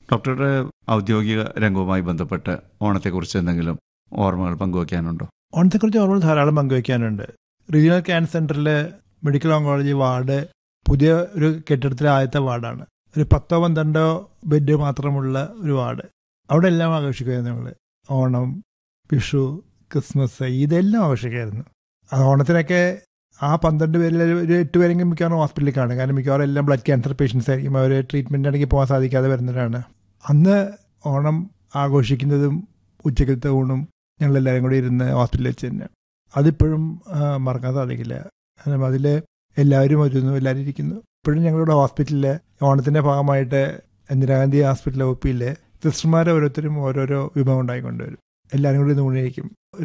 ഡോക്ടറുടെ ഔദ്യോഗിക രംഗവുമായി ബന്ധപ്പെട്ട് ഓണത്തെക്കുറിച്ച് എന്തെങ്കിലും ഓർമ്മകൾ പങ്കുവയ്ക്കാനുണ്ടോ ഓണത്തെക്കുറിച്ച് ഓർമ്മകൾ ധാരാളം പങ്കുവയ്ക്കാനുണ്ട് റീജിയണൽ ക്യാൻസർ സെന്ററിൽ മെഡിക്കൽ ഓങ്കോളജി വാർഡ് പുതിയ ഒരു കെട്ടിടത്തിലെ ആദ്യത്തെ വാർഡാണ് ഒരു പത്തോ പന്ത്രണ്ടോ ബെഡ് മാത്രമുള്ള ഒരു വാർഡ് അവിടെ എല്ലാം ആഘോഷിക്കുമായിരുന്നു ഞങ്ങൾ ഓണം വിഷു ക്രിസ്മസ് ഇതെല്ലാം ആഘോഷിക്കുമായിരുന്നു ആ ഓണത്തിനൊക്കെ ആ പന്ത്രണ്ട് പേരിൽ ഒരു എട്ട് പേരെങ്കിലും മിക്കവാറും ഹോസ്പിറ്റലിൽ കാണും കാരണം മിക്കവാറും എല്ലാം ബ്ലഡ് ക്യാൻസർ പേഷ്യൻസ് ആയിരിക്കും അവർ ട്രീറ്റ്മെൻ്റ് ആണെങ്കിൽ പോകാൻ സാധിക്കാതെ വരുന്നവരാണ് അന്ന് ഓണം ആഘോഷിക്കുന്നതും ഉച്ചക്കലത്തെ ഊണും ഞങ്ങളെല്ലാവരും കൂടി ഇരുന്ന് ഹോസ്പിറ്റലിൽ വെച്ച് തന്നെ അതിപ്പോഴും ആ, മറക്കാൻ സാധിക്കില്ല കാരണം അതിൽ എല്ലാവരും വരുന്നു എല്ലാവരും ഇരിക്കുന്നു ഇപ്പോഴും ഞങ്ങളുടെ ഹോസ്പിറ്റലിൽ ഓണത്തിൻ്റെ ഭാഗമായിട്ട് ഇന്ദിരാഗാന്ധി ഹോസ്പിറ്റൽ ഒ പിയിൽ സിസ്റ്റർമാർ ഓരോരുത്തരും ഓരോരോ വിഭവം ഉണ്ടായിക്കൊണ്ടുവരും എല്ലാവരും കൂടി നൂണിയിരിക്കും